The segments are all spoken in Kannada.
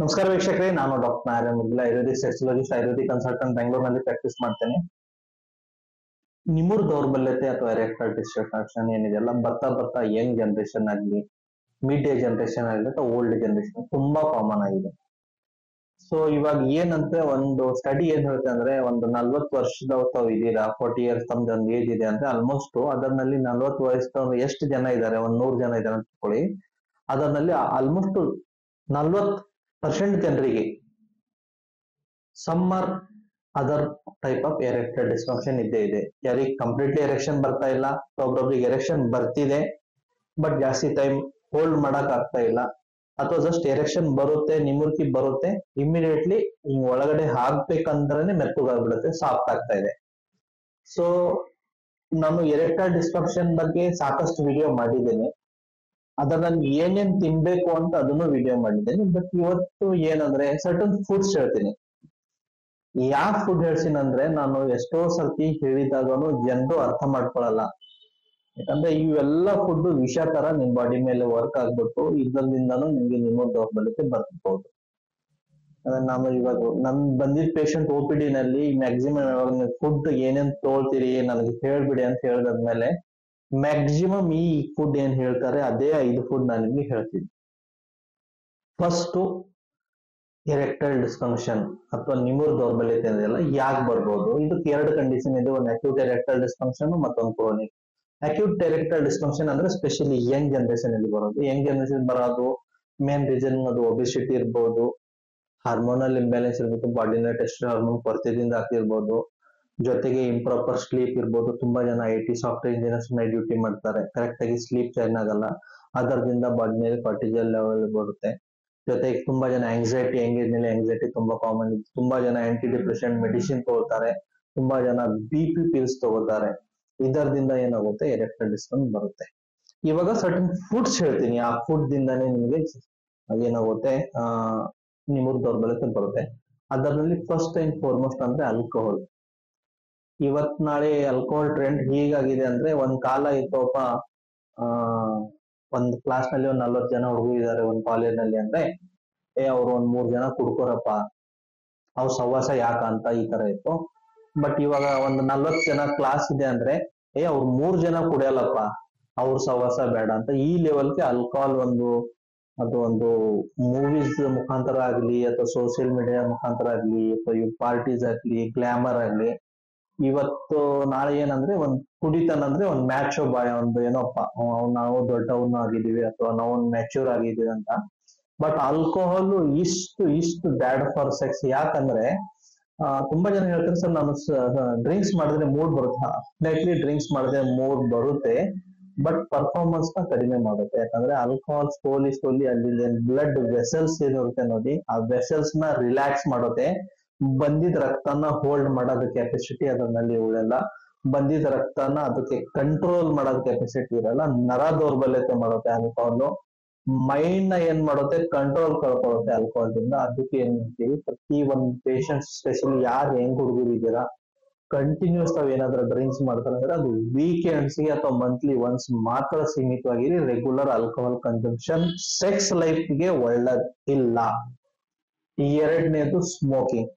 ನಮಸ್ಕಾರ ವೀಕ್ಷಕರೇ ನಾನು doctor Narayana Mugila ayurvedic sexologist ayurvedic consultant ಬೆಂಗಳೂರಿನಲ್ಲಿ ಪ್ರಾಕ್ಟೀಸ್ ಮಾಡ್ತೇನೆ ನಿಮ್ಮೂರ್ ದೌರ್ಬಲ್ಯತೆ ಅಥವಾ ಎರೆಕ್ಟಲ್ ಡಿಸ್ಟ್ರಕ್ಷನ್ ಏನಿದೆಯಲ್ಲ ಬರ್ತಾ ಬರ್ತಾ ಯಂಗ್ ಜನರೇಷನ್ ಆಗಲಿ ಮಿಡ್ ಏಜ್ ಜನರೇಷನ್ ಆಗಲಿ ಅಥವಾ ಓಲ್ಡ್ ಜನರೇಷನ್ ತುಂಬಾ ಕಾಮನ್ ಆಗಿದೆ ಸೊ ಇವಾಗ ಏನಂದ್ರೆ ಒಂದು ಸ್ಟಡಿ ಏನ್ ಹೇಳುತ್ತೆ ಅಂದ್ರೆ ಒಂದು ನಲ್ವತ್ತು ವರ್ಷದವ್ರು ತಾವು ಇದೀರಾ ಫೋರ್ಟಿ ಇಯರ್ಸ್ ತಮ್ದು ಒಂದು ಏಜ್ ಇದೆ ಅಂದ್ರೆ ಆಲ್ಮೋಸ್ಟ್ ಅದರಲ್ಲಿ ನಲ್ವತ್ತು ವಯಸ್ಸದವ್ರು ಎಷ್ಟು ಜನ ಇದ್ದಾರೆ ಒಂದ್ ನೂರು ಜನ ಇದ್ದಾರೆ ಅಂತ ತಿಳ್ಕೊಳ್ಳಿ ಅದರಲ್ಲಿ ಆಲ್ಮೋಸ್ಟ್ ನಲ್ವತ್ ಪರ್ಸೆಂಟ್ ಜನರಿಗೆ some or other type of erected dysfunction ಇದ್ದೇ ಇದೆ ಯಾರಿಗೆ ಕಂಪ್ಲೀಟ್ಲಿ ಎರೆಕ್ಷನ್ ಬರ್ತಾ ಇಲ್ಲ ಒಬ್ಬೊಬ್ರಿಗೆ ಎರೆಕ್ಷನ್ ಬರ್ತಿದೆ ಬಟ್ ಜಾಸ್ತಿ ಟೈಮ್ ಹೋಲ್ಡ್ ಮಾಡಕ್ ಆಗ್ತಾ ಇಲ್ಲ ಅಥವಾ ಜಸ್ಟ್ ಎರೆಕ್ಷನ್ ಬರುತ್ತೆ ನಿಮುರ್ಕಿ ಬರುತ್ತೆ ಇಮಿಡಿಯೇಟ್ಲಿ ಹಿಂಗ್ ಒಳಗಡೆ ಹಾಕ್ಬೇಕಂದ್ರೇನೆ ಮೆತ್ತಗಾಗ್ಬಿಡುತ್ತೆ ಸಾಫ್ಟ್ ಆಗ್ತಾ ಇದೆ ಸೊ ನಾನು ಎರೆಕ್ಟಲ್ ಡಿಸ್ಫಂಕ್ಷನ್ ಬಗ್ಗೆ ಸಾಕಷ್ಟು ವಿಡಿಯೋ ಮಾಡಿದ್ದೇನೆ ಅದರಲ್ಲಿ ಏನೇನ್ ತಿನ್ಬೇಕು ಅಂತ ಅದನ್ನು ವಿಡಿಯೋ ಮಾಡಿದ್ದೇನೆ ಬಟ್ ಇವತ್ತು ಏನಂದ್ರೆ ಸರ್ಟನ್ ಫುಡ್ಸ್ ಹೇಳ್ತೀನಿ ಯಾವ ಫುಡ್ ಹೇಳ್ತೀನಂದ್ರೆ ನಾನು ಎಷ್ಟೋ ಸರ್ತಿ ಹೇಳಿದಾಗನು ಜನರು ಅರ್ಥ ಮಾಡ್ಕೊಳಲ್ಲ ಯಾಕಂದ್ರೆ ಇವೆಲ್ಲ ಫುಡ್ ವಿಷ ತರ ನಿಮ್ ಬಾಡಿ ಮೇಲೆ ವರ್ಕ್ ಆಗ್ಬಿಟ್ಟು ಇದರಿಂದನೂ ನಿಮ್ಗೆ ನಿಮ್ಮ ದೌರ್ಬಲ್ಯತೆ ಬರ್ಬಹುದು ಅದೇ ನಾನು ಇವಾಗ ನನ್ ಬಂದಿದ್ ಪೇಷಂಟ್ ಒ ಪಿ ಡಿ ನಲ್ಲಿ ಮ್ಯಾಕ್ಸಿಮಮ್ ಇವಾಗ ಫುಡ್ ಏನೇನ್ ತಗೊಳ್ತೀರಿ ನನಗೆ ಹೇಳ್ಬಿಡಿ ಅಂತ ಹೇಳಿದ್ಮೇಲೆ ಮ್ಯಾಕ್ಸಿಮಮ್ ಈ ಫುಡ್ ಏನ್ ಹೇಳ್ತಾರೆ ಅದೇ ಐದು ಫುಡ್ ನಾನು ನಿಮ್ಗೆ ಹೇಳ್ತೀನಿ ಫಸ್ಟ್ ಎರೆಕ್ಟೈಲ್ ಡಿಸ್ಫಂಕ್ಷನ್ ಅಥವಾ ನಿಮೂರ್ ದೌರ್ಬಲ್ಯತೆ ಅಂದೆಲ್ಲ ಯಾಕೆ ಬರ್ಬೋದು ಇದಕ್ಕೆ ಎರಡು ಕಂಡೀಷನ್ ಇದೆ ಒಂದು ಅಕ್ಯೂಟ್ ಎರೆಕ್ಟೈಲ್ ಡಿಸ್ಫಂಕ್ಷನ್ ಮತ್ತೊಂದು ಕ್ರೋನಿಕ್ ಅಕ್ಯೂಟ್ ಎರೆಕ್ಟೈಲ್ ಡಿಸ್ಫಂಕ್ಷನ್ ಅಂದ್ರೆ ಸ್ಪೆಷಲಿ ಯಂಗ್ ಜನರೇಷನ್ ಅಲ್ಲಿ ಬರೋದು ಯಂಗ್ ಜನರೇಷನ್ ಬರೋದು ಮೇನ್ ರೀಸನ್ ಅದು ಒಬಿಸಿಟಿ ಇರ್ಬೋದು ಹಾರ್ಮೋನಲ್ ಇಂಬ್ಯಾಲೆನ್ಸ್ ಇರ್ಬೋದು ಬಾಡಿನ ಟೆಸ್ಟ್ ಹಾರ್ಮೋನ್ ಕೊರತೆದಿಂದ ಆಗ್ತಿರ್ಬೋದು ಜೊತೆಗೆ ಇಂಪ್ರಾಪರ್ ಸ್ಲೀಪ್ ಇರ್ಬೋದು ತುಂಬಾ ಜನ I T software engineers night duty ಮಾಡ್ತಾರೆ ಕರೆಕ್ಟ್ ಆಗಿ ಸ್ಲೀಪ್ ಚೈನ್ ಆಗಲ್ಲ ಅದರದಿಂದ ಬಾಡಿನಲ್ಲಿ ಕಾರ್ಟಿಜಲ್ ಲೆವೆಲ್ ಬರುತ್ತೆ ಜೊತೆಗೆ ತುಂಬಾ ಜನ ಆಂಗ್ಸೈಟಿ ಎಂಗೇಜ್ ನಲ್ಲಿ ಆಂಗ್ಸೈಟಿ ತುಂಬಾ ಕಾಮನ್ ಇದೆ ತುಂಬಾ ಜನ ಆಂಟಿ ಡಿಪ್ರೆಷನ್ ಮೆಡಿಸಿನ್ ತಗೋತಾರೆ ತುಂಬಾ ಜನ ಬಿ ಪಿ ಪಿಲ್ಸ್ ತಗೋತಾರೆ ಇದರದಿಂದ ಏನಾಗುತ್ತೆ ಎರೆಕ್ಟಲ್ ಡಿಸ್ಫಂಕ್ಷನ್ ಬರುತ್ತೆ ಇವಾಗ ಸರ್ಟನ್ ಫುಡ್ಸ್ ಹೇಳ್ತೀನಿ ಆ ಫುಡ್ ದಿಂದಾನೇ ನಿಮಗೆ ಏನಾಗುತ್ತೆ ಆ ನಿಮೂರ್ ದೌರ್ಬಲ್ಯತೆ ಬರುತ್ತೆ ಅದರಲ್ಲಿ ಫಸ್ಟ್ ಅಂಡ್ ಫಾರ್ಮೋಸ್ಟ್ ಅಂದ್ರೆ ಆಲ್ಕೋಹಾಲ್ ಇವತ್ ನಾಳೆ ಆಲ್ಕೋಹಾಲ್ ಟ್ರೆಂಡ್ ಹೀಗಾಗಿದೆ ಅಂದ್ರೆ ಒಂದ್ ಕಾಲ ಇತ್ತಪ್ಪ ಆ ಒಂದ್ ಕ್ಲಾಸ್ ನಲ್ಲಿ ಒಂದ್ ನಲ್ವತ್ ಜನ ಹುಡುಗರು ಇದಾರೆ ಒಂದ್ ಕಾಲೇಜ್ ನಲ್ಲಿ ಅಂದ್ರೆ ಏ ಅವ್ರು ಒಂದ್ ಮೂರ್ ಜನ ಕುಡ್ಕೋರಪ್ಪ ಅವ್ರ ಸಹವಾಸ ಯಾಕ ಅಂತ ಈ ತರ ಇತ್ತು ಬಟ್ ಇವಾಗ ಒಂದ್ ನಲ್ವತ್ ಜನ ಕ್ಲಾಸ್ ಇದೆ ಅಂದ್ರೆ ಏ ಅವ್ರು ಮೂರ್ ಜನ ಕುಡಿಯಲ್ಲಪ್ಪ ಅವ್ರ ಸಹವಾಸ ಬೇಡ ಅಂತ ಈ ಲೆವೆಲ್ಗೆ ಆಲ್ಕೋಹಾಲ್ ಒಂದು ಅದು ಒಂದು ಮೂವೀಸ್ ಮುಖಾಂತರ ಆಗ್ಲಿ ಅಥವಾ ಸೋಷಿಯಲ್ ಮೀಡಿಯಾ ಮುಖಾಂತರ ಆಗ್ಲಿ ಅಥವಾ ಇವ್ ಪಾರ್ಟೀಸ್ ಆಗ್ಲಿ ಗ್ಲಾಮರ್ ಆಗ್ಲಿ ಇವತ್ತು ನಾಳೆ ಏನಂದ್ರೆ ಒಂದ್ ಕುಡಿತನ ಅಂದ್ರೆ ಒಂದ್ ಮ್ಯಾಚ್ ಬಾಯ್ ಒಂದು ಏನೋಪ್ಪ ಅವ್ ನಾವು ದೊಡ್ಡವನ್ನ ಆಗಿದೀವಿ ಅಥವಾ ನಾವು ಒಂದು ಮ್ಯಾಚ್ಯೂರ್ ಆಗಿದೀವಿ ಅಂತ ಬಟ್ ಆಲ್ಕೋಹಾಲ್ ಇಷ್ಟು ಇಷ್ಟು ಬ್ಯಾಡ್ ಫಾರ್ ಸೆಕ್ಸ್ ಯಾಕಂದ್ರೆ ಆ, ತುಂಬಾ ಜನ ಹೇಳ್ತಾರೆ ಸರ್ ನಾನು ಡ್ರಿಂಕ್ಸ್ ಮಾಡಿದ್ರೆ ಮೂಡ್ ಬರುತ್ತೆ ಡೆಫಿನೆಟ್ಲಿ ಡ್ರಿಂಕ್ಸ್ ಮಾಡಿದ್ರೆ ಮೂಡ್ ಬರುತ್ತೆ ಬಟ್ ಪರ್ಫಾರ್ಮೆನ್ಸ್ ನ ಕಡಿಮೆ ಮಾಡುತ್ತೆ ಯಾಕಂದ್ರೆ ಆಲ್ಕೋಹಾಲ್ ಸ್ಲೋಲಿ ಸ್ಲೋಲಿ ಅಲ್ಲಿ ಬ್ಲಡ್ ವೆಸಲ್ಸ್ ಏನಿರುತ್ತೆ ನೋಡಿ ಆ ವೆಸಲ್ಸ್ ನ ರಿಲ್ಯಾಕ್ಸ್ ಮಾಡುತ್ತೆ ಬಂದಿದ್ ರಕ್ತನ ಹೋಲ್ಡ್ ಮಾಡೋದ ಕೆಪಾಸಿಟಿ ಅದರಲ್ಲಿ ಉಳಿಯಲ್ಲ ಬಂದಿದ್ ರಕ್ತನ ಅದಕ್ಕೆ ಕಂಟ್ರೋಲ್ ಮಾಡೋದ್ ಕೆಪಾಸಿಟಿ ಇರಲ್ಲ ನರ ದೌರ್ಬಲ್ಯತೆ ಮಾಡುತ್ತೆ ಆಲ್ಕೋಹಾಲ್ ಮೈಂಡ್ ನ ಏನ್ ಮಾಡುತ್ತೆ ಕಂಟ್ರೋಲ್ ಕಳ್ಕೊಳ್ಳುತ್ತೆ ಆಲ್ಕೋಹಾಲ್ ದಿಂದ ಅದಕ್ಕೆ ಏನ್ ಮಾಡ್ತೀವಿ ಪ್ರತಿ ಒಂದ್ ಪೇಷಂಟ್ ಸ್ಪೆಷಲಿ ಯಾರು ಹೆಂಗ್ ಹುಡುಗರು ಇದ್ದೀರಾ ಕಂಟಿನ್ಯೂಸ್ ತಾವ್ ಏನಾದ್ರೂ ಡ್ರಿಂಕ್ಸ್ ಮಾಡ್ತಾರೆ ಅಂದ್ರೆ ಅದು ವೀಕೆಂಡ್ಸ್ ಗೆ ಅಥವಾ ಮಂತ್ಲಿ ಒನ್ಸ್ ಮಾತ್ರ ಸೀಮಿತವಾಗಿರಿ regular alcohol consumption sex life ಗೆ ಒಳ್ಳೇದ್ ಇಲ್ಲ ಈ ಎರಡನೇದು ಸ್ಮೋಕಿಂಗ್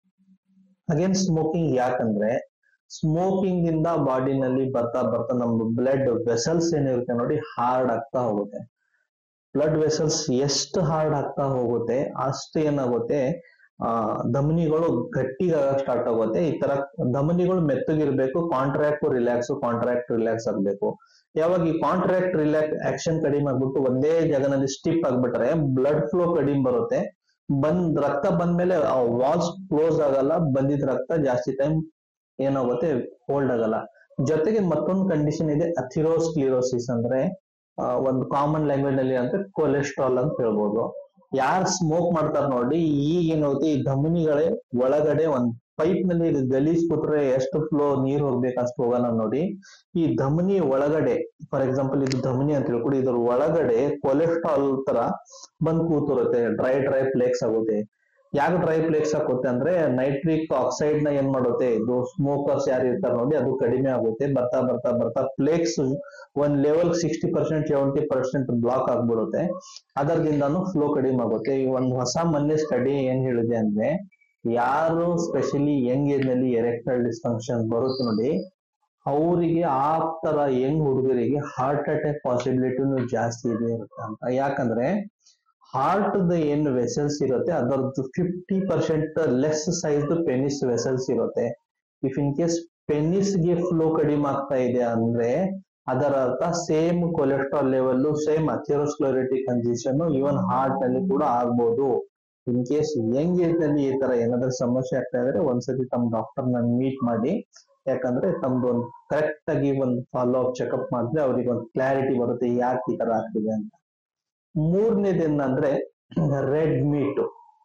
ಅಗೇನ್ ಸ್ಮೋಕಿಂಗ್ ಯಾಕಂದ್ರೆ ಸ್ಮೋಕಿಂಗ್ ಇಂದ ಬಾಡಿನಲ್ಲಿ ಬರ್ತಾ ಬರ್ತಾ ನಮ್ದು ಬ್ಲಡ್ ವೆಸಲ್ಸ್ ಏನಿರುತ್ತೆ ನೋಡಿ ಹಾರ್ಡ್ ಆಗ್ತಾ ಹೋಗುತ್ತೆ ಬ್ಲಡ್ ವೆಸಲ್ಸ್ ಎಷ್ಟು ಹಾರ್ಡ್ ಆಗ್ತಾ ಹೋಗುತ್ತೆ ಅಷ್ಟು ಏನಾಗುತ್ತೆ ಆ ಧಮನಿಗಳು ಗಟ್ಟಿಗಾಗಕ್ ಸ್ಟಾರ್ಟ್ ಆಗುತ್ತೆ ಈ ತರ ಧಮನಿಗಳು ಮೆತ್ತಗಿರ್ಬೇಕು ಕಾಂಟ್ರಾಕ್ಟ್ ರಿಲ್ಯಾಕ್ಸ್ ಕಾಂಟ್ರಾಕ್ಟ್ ರಿಲ್ಯಾಕ್ಸ್ ಆಗ್ಬೇಕು ಯಾವಾಗ ಈ ಕಾಂಟ್ರಾಕ್ಟ್ ರಿಲ್ಯಾಕ್ಸ್ ಆಕ್ಷನ್ ಕಡಿಮೆ ಆಗ್ಬಿಟ್ಟು ಒಂದೇ ಜಾಗನಲ್ಲಿ ಸ್ಟಿಪ್ ಆಗ್ಬಿಟ್ರೆ ಬ್ಲಡ್ ಫ್ಲೋ ಕಡಿಮೆ ಬರುತ್ತೆ ಬಂದ್ ರಕ್ತ ಬಂದ್ಮೇಲೆ ವಾಲ್ಸ್ ಕ್ಲೋಸ್ ಆಗಲ್ಲ ಬಂದಿದ್ ರಕ್ತ ಜಾಸ್ತಿ ಟೈಮ್ ಏನಾಗುತ್ತೆ ಹೋಲ್ಡ್ ಆಗಲ್ಲ ಜೊತೆಗೆ ಮತ್ತೊಂದು ಕಂಡೀಷನ್ ಇದೆ ಅಥಿರೋಸ್ಕ್ಲಿರೋಸಿಸ್ ಅಂದ್ರೆ ಆ, ಒಂದು ಕಾಮನ್ ಲ್ಯಾಂಗ್ವೇಜ್ ನಲ್ಲಿ ಅಂದ್ರೆ ಕೊಲೆಸ್ಟ್ರಾಲ್ ಅಂತ ಹೇಳ್ಬೋದು ಯಾರು ಸ್ಮೋಕ್ ಮಾಡ್ತಾರ ನೋಡಿ ಈಗ ಏನಾಗುತ್ತೆ ಈ ಧಮನಿಗಳೇ ಒಳಗಡೆ ಒಂದ್ ಪೈಪ್ ನಲ್ಲಿ ಇದು ಗಲೀಜ್ ಕೂತ್ರೆ ಎಷ್ಟು ಫ್ಲೋ ನೀರ್ ಹೋಗ್ಬೇಕು ಅಷ್ಟು ಹೋಗೋಣ ನೋಡಿ ಈ ಧಮನಿ ಒಳಗಡೆ ಫಾರ್ ಎಕ್ಸಾಂಪಲ್ ಇದು ಧಮನಿ ಅಂತ ಹೇಳ್ಕೊಡಿ ಇದ್ರ ಒಳಗಡೆ ಕೊಲೆಸ್ಟ್ರಾಲ್ ತರ ಬಂದ್ ಕೂತಿರುತ್ತೆ ಡ್ರೈ ಡ್ರೈ ಫ್ಲೇಕ್ಸ್ ಆಗುತ್ತೆ ಯಾಕೆ ಡ್ರೈ ಫ್ಲೇಕ್ಸ್ ಹಾಕುತ್ತೆ ಅಂದ್ರೆ ನೈಟ್ರಿಕ್ ಆಕ್ಸೈಡ್ ನ ಏನ್ ಮಾಡುತ್ತೆ ಇದು ಸ್ಮೋಕರ್ಸ್ ಯಾರು ಇರ್ತಾರೆ ನೋಡಿ ಅದು ಕಡಿಮೆ ಆಗುತ್ತೆ ಬರ್ತಾ ಬರ್ತಾ ಬರ್ತಾ ಫ್ಲೇಕ್ಸ್ ಒಂದ್ level sixty percent seventy percent block ಆಗ್ಬಿಡುತ್ತೆ ಅದರದಿಂದಾನು ಫ್ಲೋ ಕಡಿಮೆ ಆಗುತ್ತೆ ಈ ಒಂದು ಹೊಸ ಮೊನ್ನೆ ಸ್ಟಡಿ ಏನ್ ಹೇಳಿದೆ ಅಂದ್ರೆ ಯಾರು ಸ್ಪೆಷಲಿ ಯಂಗ್ ಏಜ್ ನಲ್ಲಿ ಎರೆಕ್ಟೈಲ್ ಡಿಸ್ಫಂಕ್ಷನ್ ಬರುತ್ತೆ ನೋಡಿ ಅವರಿಗೆ ಆ ತರ ಯಂಗ್ ಹುಡುಗರಿಗೆ ಹಾರ್ಟ್ ಅಟ್ಯಾಕ್ ಪಾಸಿಬಿಲಿಟಿನೂ ಜಾಸ್ತಿ ಇದೆ ಇರುತ್ತೆ ಅಂತ ಯಾಕಂದ್ರೆ ಹಾರ್ಟ್ ಏನು ವೆಸಲ್ಸ್ ಇರುತ್ತೆ ಅದರದ್ದು fifty percent less size penis vessels ಇರುತ್ತೆ ಇಫ್ ಇನ್ ಕೇಸ್ ಪೆನಿಸ್ಗೆ ಫ್ಲೋ ಕಡಿಮೆ ಆಗ್ತಾ ಇದೆ ಅಂದ್ರೆ ಅದರ ಅರ್ಥ same cholesterol level same atherosclerotic condition even heart ನಲ್ಲಿ ಕೂಡ ಆಗ್ಬೋದು ಇನ್ ಕೇಸ್ ಯಂಗ್ ಏಜ್ ನಲ್ಲಿ ಈ ತರ ಏನಾದ್ರೂ ಸಮಸ್ಯೆ ಆಗ್ತಾ ಇದ್ರೆ ಒಂದ್ಸತಿ ತಮ್ಮ ಡಾಕ್ಟರ್ ನ ಮೀಟ್ ಮಾಡಿ ಯಾಕಂದ್ರೆ ತಮ್ದು ಒಂದು ಕರೆಕ್ಟ್ ಆಗಿ ಒಂದು ಫಾಲೋ ಅಪ್ ಚೆಕಪ್ ಮಾಡಿದ್ರೆ ಅವ್ರಿಗೆ ಒಂದು ಕ್ಲಾರಿಟಿ ಬರುತ್ತೆ ಯಾಕೆ ಈ ತರ ಆಗ್ತಿದೆ ಅಂತ ಮೂರನೇದು ಏನಂದ್ರೆ ರೆಡ್ ಮೀಟ್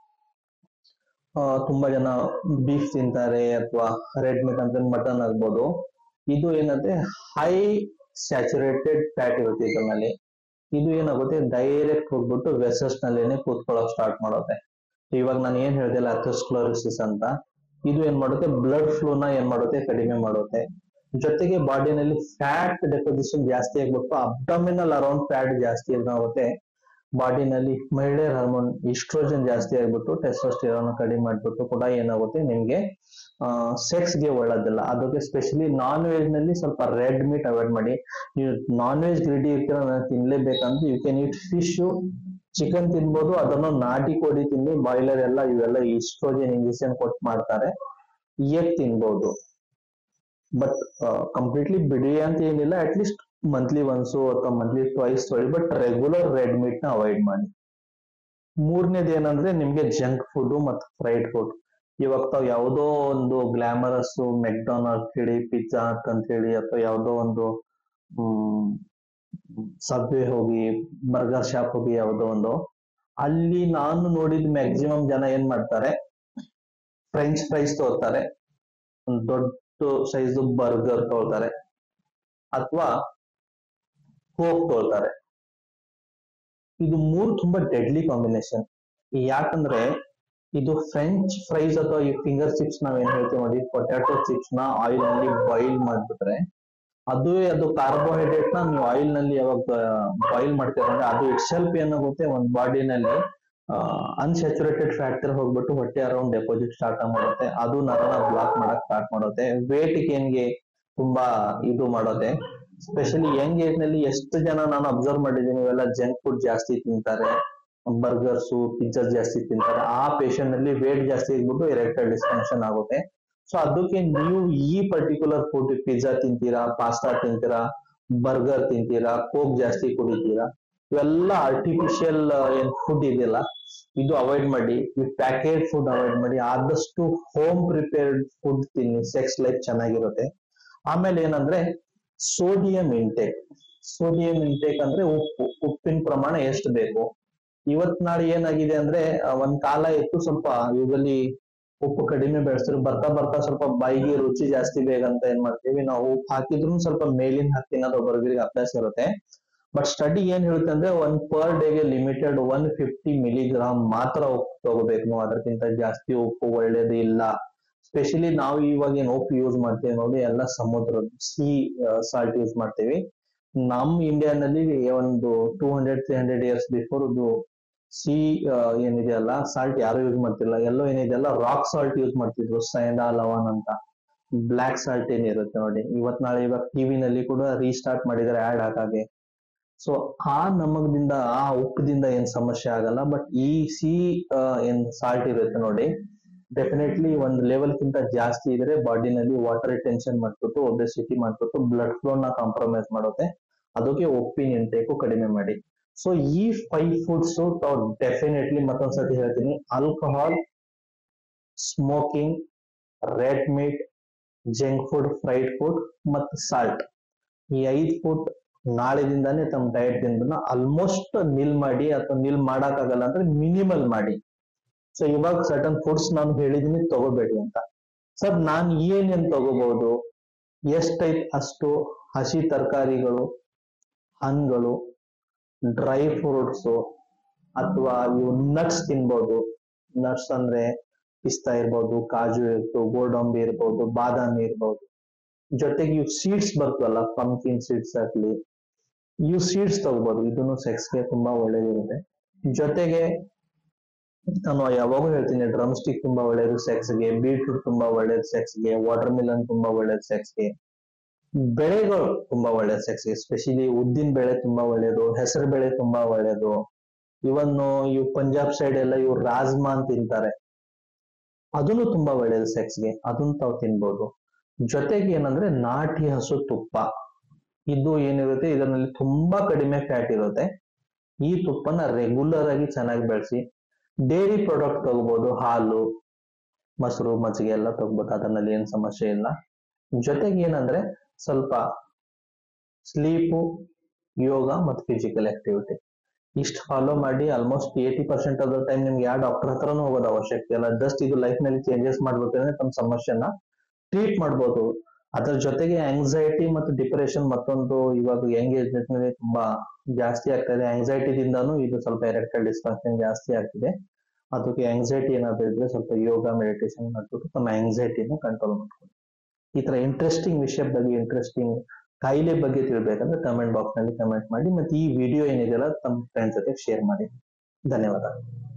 ತುಂಬಾ ಜನ ಬೀಫ್ ತಿಂತಾರೆ ಅಥವಾ ರೆಡ್ ಮೀಟ್ ಅಂದ್ರೆ ಮಟನ್ ಆಗ್ಬೋದು ಇದು ಏನಂದ್ರೆ ಹೈ ಸ್ಯಾಚುರೇಟೆಡ್ ಫ್ಯಾಟ್ ಇರುತ್ತೆ ಇದರಲ್ಲಿ ಇದು ಏನಾಗುತ್ತೆ ಡೈರೆಕ್ಟ್ ಹೋಗ್ಬಿಟ್ಟು ವೆಸಸ್ ನಲ್ಲೇನೆ ಕೂತ್ಕೊಳ್ಳೋಕೆ ಸ್ಟಾರ್ಟ್ ಮಾಡುತ್ತೆ ಇವಾಗ ನಾನು ಏನ್ ಹೇಳ್ದಿಲ್ಲ ಅಥೋಸ್ಕ್ಲೋರಿಸಿಸ್ ಅಂತ ಇದು ಏನ್ ಮಾಡುತ್ತೆ ಬ್ಲಡ್ ಫ್ಲೋನ ಏನ್ ಮಾಡುತ್ತೆ ಕಡಿಮೆ ಮಾಡುತ್ತೆ ಜೊತೆಗೆ ಬಾಡಿನಲ್ಲಿ ಫ್ಯಾಟ್ ಡೆಪೋಸಿಷನ್ ಜಾಸ್ತಿ ಆಗ್ಬಿಟ್ಟು ಅಬ್ಡಮಿನಲ್ ಅರೌಂಡ್ ಫ್ಯಾಟ್ ಜಾಸ್ತಿ ಏನಾಗುತ್ತೆ ಬಾಡಿನಲ್ಲಿ ಮಹಿಳೆಯರ ಹಾರ್ಮೋನ್ ಇಸ್ಟ್ರೋಜನ್ ಜಾಸ್ತಿ ಆಗ್ಬಿಟ್ಟು ಟೆಸ್ಟೋಸ್ಟಿರಾನ್ ಕಡಿಮೆ ಮಾಡ್ಬಿಟ್ಟು ಕೂಡ ಏನಾಗುತ್ತೆ ನಿಮ್ಗೆ ಸೆಕ್ಸ್ ಗೆ ಒಳ್ಳೇದಿಲ್ಲ ಅದಕ್ಕೆ ಸ್ಪೆಷಲಿ ನಾನ್ ವೆಜ್ ನಲ್ಲಿ ಸ್ವಲ್ಪ ರೆಡ್ ಮೀಟ್ ಅವಾಯ್ಡ್ ಮಾಡಿ ನೀವು ನಾನ್ ವೆಜ್ ಗ್ರೀಡಿ ಇರ್ತೀರ ನಾನು ತಿನ್ಲೇಬೇಕಂದ್ರೆ you can eat fish chicken ತಿನ್ಬೋದು ಅದನ್ನು ನಾಟಿ ಕೋಳಿ ತಿನ್ನಿ ಬಾಯ್ಲರ್ ಎಲ್ಲ ಇವೆಲ್ಲ ಇಸ್ಟ್ರೋಜನ್ ಇಂಜೆಕ್ಷನ್ ಕೊಟ್ಟು ಮಾಡ್ತಾರೆ ಎಗ್ ತಿನ್ಬೋದು ಬಟ್ ಕಂಪ್ಲೀಟ್ಲಿ ಬಿಡಿ ಅಂತ ಏನಿಲ್ಲ ಅಟ್ ಲೀಸ್ಟ್ ಮಂತ್ಲಿ ಒನ್ಸು ಅಥವಾ ಮಂತ್ಲಿ ಟ್ವೈಸ್ ತೊಳಿ ಬಟ್ ರೆಗ್ಯುಲರ್ ರೆಡ್ ಮೀಟ್ ನ ಅವಾಯ್ಡ್ ಮಾಡಿ ಮೂರನೇದು ಏನಂದ್ರೆ ನಿಮ್ಗೆ ಜಂಕ್ ಫುಡ್ ಮತ್ತು ಫ್ರೈಡ್ ಫುಡ್ ಇವಾಗ ತಾವ್ ಯಾವುದೋ ಒಂದು ಗ್ಲಾಮರಸ್ ಮೆಕ್ಡೊನಾಲ್ಡ್ ಹೇಳಿ ಪಿಜ್ಜಾ ಅಂತ ಹೇಳಿ ಅಥವಾ ಯಾವುದೋ ಒಂದು ಸಬ್ವೆ ಹೋಗಿ ಬರ್ಗರ್ ಶಾಪ್ ಹೋಗಿ ಯಾವುದೋ ಒಂದು ಅಲ್ಲಿ ನಾನು ನೋಡಿದ ಮ್ಯಾಕ್ಸಿಮಮ್ ಜನ ಏನ್ ಮಾಡ್ತಾರೆ ಫ್ರೆಂಚ್ ಫ್ರೈಸ್ ತಗೋತಾರೆ ಒಂದು ದೊಡ್ಡ ಸೈಜ್ ಬರ್ಗರ್ ತಗೊಳ್ತಾರೆ ಅಥವಾ ಕೋಕ್ ತಗೊಳ್ತಾರೆ ಇದು ಮೂರು ತುಂಬಾ ಡೆಡ್ಲಿ ಕಾಂಬಿನೇಷನ್ ಯಾಕಂದ್ರೆ ಇದು ಫ್ರೆಂಚ್ ಫ್ರೈಸ್ ಅಥವಾ ಈ ಫಿಂಗರ್ ಚಿಪ್ಸ್ ನಾವ್ ಏನ್ ಹೇಳ್ತೀವಿ ನೋಡಿ ಪೊಟ್ಯಾಟೊ ಚಿಪ್ಸ್ ನ ಆಯಿಲ್ ನಲ್ಲಿ ಬಾಯ್ಲ್ ಮಾಡ್ಬಿಟ್ರೆ ಅದು ಅದು ಕಾರ್ಬೋಹೈಡ್ರೇಟ್ ನ ನೀವು ಆಯಿಲ್ ನಲ್ಲಿ ಯಾವಾಗ ಬಾಯ್ಲ್ ಮಾಡ್ತೀರ ಅಂದ್ರೆ ಅದು ಇಟ್ ಸೆಲ್ಫ್ ಏನಾಗುತ್ತೆ ಒಂದ್ ಬಾಡಿನಲ್ಲಿ ಅನ್ಸ್ಯಾಚುರೇಟೆಡ್ ಫ್ಯಾಟ್ ಹೋಗ್ಬಿಟ್ಟು ಹೊಟ್ಟೆ ಅರೌಂಡ್ ಡೆಪಾಸಿಟ್ ಸ್ಟಾರ್ಟ್ ಮಾಡುತ್ತೆ ಅದು ನರನ ಬ್ಲಾಕ್ ಮಾಡಕ್ ಸ್ಟಾರ್ಟ್ ಮಾಡುತ್ತೆ ವೇಟ್ ಗೇನ್ಗೆ ತುಂಬಾ ಇದು ಮಾಡುತ್ತೆ ಸ್ಪೆಷಲಿ ಯಂಗ್ ಏಜ್ ನಲ್ಲಿ ಎಷ್ಟು ಜನ ನಾನು ಅಬ್ಸರ್ವ್ ಮಾಡಿದ್ದೀನಿ ಇವೆಲ್ಲ ಜಂಕ್ ಫುಡ್ ಜಾಸ್ತಿ ತಿಂತಾರೆ ಬರ್ಗರ್ಸು ಪಿಜ್ಜಾ ಜಾಸ್ತಿ ತಿಂತಾರೆ ಆ ಪೇಷಂಟ್ ನಲ್ಲಿ ವೇಟ್ ಜಾಸ್ತಿ ಆಗ್ಬಿಟ್ಟು ಎರೆಕ್ಟೈಲ್ ಡಿಸ್ಫಂಕ್ಷನ್ ಆಗುತ್ತೆ ಸೊ ಅದಕ್ಕೆ ನೀವು ಈ ಪರ್ಟಿಕ್ಯುಲರ್ ಫುಡ್ ಪಿಜ್ಜಾ ತಿಂತೀರಾ ಪಾಸ್ತಾ ತಿಂತೀರಾ ಬರ್ಗರ್ ತಿಂತೀರಾ ಕೋಕ್ ಜಾಸ್ತಿ ಕುಡಿತೀರಾ ಇವೆಲ್ಲ ಆರ್ಟಿಫಿಷಿಯಲ್ ಏನ್ ಫುಡ್ ಇದೆಯಲ್ಲ ಇದು ಅವಾಯ್ಡ್ ಮಾಡಿ ಈ ಪ್ಯಾಕೆಟ್ ಫುಡ್ ಅವಾಯ್ಡ್ ಮಾಡಿ ಆದಷ್ಟು ಹೋಮ್ ಪ್ರಿಪೇರ್ಡ್ ಫುಡ್ ತಿನ್ನಿ ಸೆಕ್ಸ್ ಲೈಫ್ ಚೆನ್ನಾಗಿರುತ್ತೆ ಆಮೇಲೆ ಏನಂದ್ರೆ ಸೋಡಿಯಂ ಇಂಟೇಕ್ ಸೋಡಿಯಂ ಇಂಟೇಕ್ ಅಂದ್ರೆ ಉಪ್ಪು ಉಪ್ಪಿನ ಪ್ರಮಾಣ ಎಷ್ಟು ಬೇಕು ಇವತ್ ನಾಳೆ ಏನಾಗಿದೆ ಅಂದ್ರೆ ಒಂದ್ ಕಾಲ ಇತ್ತು ಸ್ವಲ್ಪ ಯೂಸಲಿ ಉಪ್ಪು ಕಡಿಮೆ ಬೆಳೆಸಿದ್ರು ಬರ್ತಾ ಬರ್ತಾ ಸ್ವಲ್ಪ ಬಾಯಿಗೆ ರುಚಿ ಜಾಸ್ತಿ ಬೇಕಂತ ಏನ್ ಮಾಡ್ತೀವಿ ನಾವು ಉಪ್ಪು ಹಾಕಿದ್ರು ಸ್ವಲ್ಪ ಮೇಲಿನ ಹತ್ತಿನದು ಒಬ್ಬರಿಗೆ ಅಭ್ಯಾಸ ಇರುತ್ತೆ ಬಟ್ ಸ್ಟಡಿ ಏನ್ ಹೇಳುತ್ತೆ ಅಂದ್ರೆ ಒಂದ್ ಪರ್ ಡೇಗೆ ಲಿಮಿಟೆಡ್ ಒನ್ ಫಿಫ್ಟಿ ಮಿಲಿಗ್ರಾಮ್ ಮಾತ್ರ ಉಪ್ಪು ತಗೋಬೇಕು ನಾವು ಅದಕ್ಕಿಂತ ಜಾಸ್ತಿ ಉಪ್ಪು ಒಳ್ಳೇದು ಇಲ್ಲ ಸ್ಪೆಷಲಿ ನಾವು ಇವಾಗ ಏನ್ ಉಪ್ಪು ಯೂಸ್ ಮಾಡ್ತೀವಿ ನೋಡಿ ಎಲ್ಲ ಸಮುದ್ರ ಸಿ ಸಾಲ್ಟ್ ಯೂಸ್ ಮಾಡ್ತೀವಿ ನಮ್ ಇಂಡಿಯಾನಲ್ಲಿ ಒಂದು two hundred three hundred years before ಇದು ಸಿ ಏನಿದೆಯಲ್ಲ ಸಾಲ್ಟ್ ಯಾರು ಯೂಸ್ ಮಾಡ್ತಿಲ್ಲ ಎಲ್ಲೋ ಏನಿದೆಯಲ್ಲ ರಾಕ್ ಸಾಲ್ಟ್ ಯೂಸ್ ಮಾಡ್ತಿದ್ರು ಸೈಂಡಾ ಲವನ್ ಅಂತ ಬ್ಲ್ಯಾಕ್ ಸಾಲ್ಟ್ ಏನಿರುತ್ತೆ ನೋಡಿ ಇವತ್ ನಾಳೆ ಇವಾಗ ಟಿವಿನಲ್ಲಿ ಕೂಡ ರೀಸ್ಟಾರ್ಟ್ ಮಾಡಿದ್ದಾರೆ ಆಡ್ ಹಾಕಾಗೆ ಸೊ ಆ ನಮಗದಿಂದ ಆ ಉಪ್ಪದಿಂದ ಏನ್ ಸಮಸ್ಯೆ ಆಗಲ್ಲ ಬಟ್ ಈ ಸಿ ಏನ್ ಸಾಲ್ಟ್ ಇರುತ್ತೆ ನೋಡಿ ಡೆಫಿನೆಟ್ಲಿ ಒಂದು ಲೆವೆಲ್ ಗಿಂತ ಜಾಸ್ತಿ ಇದ್ರೆ ಬಾಡಿನಲ್ಲಿ ವಾಟರ್ ಟೆನ್ಷನ್ ಮಾಡ್ಬಿಟ್ಟು ಒಬೆಸಿಟಿ ಮಾಡ್ಬಿಟ್ಟು ಬ್ಲಡ್ ಫ್ಲೋ ನ ಕಾಂಪ್ರಮೈಸ್ ಮಾಡುತ್ತೆ ಅದಕ್ಕೆ ಉಪ್ಪಿನ ಇಂಟೇಕು ಕಡಿಮೆ ಮಾಡಿ ಸೊ ಈ ಫೈವ್ ಫುಡ್ಸ್ ತಾವು ಡೆಫಿನೆಟ್ಲಿ ಮತ್ತೊಂದ್ಸತಿ ಹೇಳ್ತೀನಿ alcohol smoking red meat junk food fried food ಮತ್ತು ಸಾಲ್ಟ್ ಈ ಐದ್ ಫುಡ್ ನಾಳೆದಿಂದಾನೇ ತಮ್ಮ ಡಯಟ್ ದಿಂದ ಆಲ್ಮೋಸ್ಟ್ ನಿಲ್ ಮಾಡಿ ಅಥವಾ ನಿಲ್ ಮಾಡಕ್ಕಾಗಲ್ಲ ಅಂದ್ರೆ ಮಿನಿಮಲ್ ಮಾಡಿ ಸೊ ಇವಾಗ ಸರ್ಟನ್ ಫುಡ್ಸ್ ನಾನು ಹೇಳಿದೀನಿ ತಗೋಬೇಡಿ ಅಂತ ಸರ್ ನಾನು ಏನೇನ್ ತಗೋಬಹುದು ಎಷ್ಟೈತ್ ಅಷ್ಟು ಹಸಿ ತರಕಾರಿಗಳು ಹಣ್ಣುಗಳು ಡ್ರೈ ಫ್ರೂಟ್ಸ್ ಅಥವಾ ಇವು ನಟ್ಸ್ ತಿನ್ಬೋದು ನಟ್ಸ್ ಅಂದ್ರೆ ಪಿಸ್ತಾ ಇರ್ಬೋದು ಕಾಜು ಇರ್ಬೋದು ಗೋಡಂಬಿ ಇರ್ಬೋದು ಬಾದಾಮಿ ಇರ್ಬೋದು ಜೊತೆಗೆ ಇವು ಸೀಡ್ಸ್ ಬರ್ತವಲ್ಲ ಪಂಕಿನ್ ಸೀಡ್ಸ್ ಆಗ್ಲಿ ಇವು ಸೀಡ್ಸ್ ತಗೋಬಹುದು ಇದನ್ನು ಸೆಕ್ಸ್ಗೆ ತುಂಬಾ ಒಳ್ಳೇದಿರುತ್ತೆ ಜೊತೆಗೆ ನಾನು ಯಾವಾಗೂ ಹೇಳ್ತೀನಿ ಡ್ರಮ್ ಸ್ಟಿಕ್ ತುಂಬಾ ಒಳ್ಳೇದು ಸೆಕ್ಸ್ಗೆ ಬೀಟ್ರೂಟ್ ತುಂಬಾ ಒಳ್ಳೇದು ಸೆಕ್ಸ್ಗೆ ವಾಟರ್ ಮಿಲನ್ ತುಂಬಾ ಒಳ್ಳೇದು ಸೆಕ್ಸ್ಗೆ ಬೆಳೆಗಳು ತುಂಬಾ ಒಳ್ಳೇದು ಸೆಕ್ಸ್ಗೆ ಎಸ್ಪೆಷಲಿ ಉದ್ದಿನ ಬೆಳೆ ತುಂಬಾ ಒಳ್ಳೇದು ಹೆಸರು ಬೆಳೆ ತುಂಬಾ ಒಳ್ಳೇದು ಇವನ್ ಇವು ಪಂಜಾಬ್ ಸೈಡ್ ಎಲ್ಲ ಇವು ರಾಜ್ಮಾ ಅಂತ ತಿಂತಾರೆ ಅದನ್ನು ತುಂಬಾ ಒಳ್ಳೇದು ಸೆಕ್ಸ್ಗೆ ಅದನ್ನ ತಾವು ತಿನ್ಬೋದು ಜೊತೆಗೆ ಏನಂದ್ರೆ ನಾಟಿ ಹಸು ತುಪ್ಪ ಇದು ಏನಿರುತ್ತೆ ಇದರಲ್ಲಿ ತುಂಬಾ ಕಡಿಮೆ ಫ್ಯಾಟ್ ಇರುತ್ತೆ ಈ ತುಪ್ಪನ ರೆಗ್ಯುಲರ್ ಆಗಿ ಚೆನ್ನಾಗಿ ಬೆಳೆಸಿ ಡೈರಿ ಪ್ರಾಡಕ್ಟ್ ತಗೋಬಹುದು ಹಾಲು ಮೊಸರು ಮಜ್ಜಿಗೆ ಎಲ್ಲ ತಗೋಬಹುದು ಅದರಲ್ಲಿ ಏನ್ ಸಮಸ್ಯೆ ಇಲ್ಲ ಜೊತೆಗೆ ಏನಂದ್ರೆ ಸ್ವಲ್ಪ ಸ್ಲೀಪು ಯೋಗ ಮತ್ತು ಫಿಸಿಕಲ್ ಆಕ್ಟಿವಿಟಿ ಇಷ್ಟು ಫಾಲೋ ಮಾಡಿ almost eighty percent of the time ನಿಮ್ಗೆ ಯಾವ ಡಾಕ್ಟರ್ ಹತ್ರನೂ ಹೋಗೋದು ಅವಶ್ಯಕತೆ ಇಲ್ಲ ಜಸ್ಟ್ ಇದು ಲೈಫ್ ನಲ್ಲಿ ಚೇಂಜಸ್ ಮಾಡ್ಬೇಕಂದ್ರೆ ತಮ್ಮ ಸಮಸ್ಯೆನ ಟ್ರೀಟ್ ಮಾಡ್ಬೋದು ಅದ್ರ ಜೊತೆಗೆ ಆಂಗ್ಸೈಟಿ ಮತ್ತು ಡಿಪ್ರೆಷನ್ ಮತ್ತೊಂದು ಇವಾಗ ಯಂಗ್ ಏಜ್ ಮೇಲೆ ತುಂಬಾ ಜಾಸ್ತಿ ಆಗ್ತಾ ಇದೆ ಆಂಗ್ಸೈಟಿದಿಂದಾನು ಇದು ಸ್ವಲ್ಪ ಎರೆಕ್ಟೈಲ್ ಡಿಸ್ಫಂಕ್ಷನ್ ಜಾಸ್ತಿ ಆಗ್ತಿದೆ ಅದಕ್ಕೆ ಆಂಗ್ಸೈಟಿ ಏನಾದ್ರು ಇದ್ರೆ ಸ್ವಲ್ಪ ಯೋಗ ಮೆಡಿಟೇಷನ್ ಮಾಡ್ಬಿಟ್ಟು ತಮ್ಮ ಆಂಗ್ಸೈಟಿನ ಕಂಟ್ರೋಲ್ ಮಾಡ್ಕೊಳ್ಳಿ ಈ ತರ ಇಂಟ್ರೆಸ್ಟಿಂಗ್ ವಿಷಯ ಬಗ್ಗೆ ಇಂಟ್ರೆಸ್ಟಿಂಗ್ ಕಾಯಿಲೆ ಬಗ್ಗೆ ತಿಳ್ಬೇಕಂದ್ರೆ ಕಮೆಂಟ್ ಬಾಕ್ಸ್ ನಲ್ಲಿ ಕಮೆಂಟ್ ಮಾಡಿ ಮತ್ತೆ ಈ ವಿಡಿಯೋ ಏನಿದೆಯಲ್ಲ ತಮ್ಮ ಫ್ರೆಂಡ್ಸ್ ಜೊತೆ ಶೇರ್ ಮಾಡಿ ಧನ್ಯವಾದ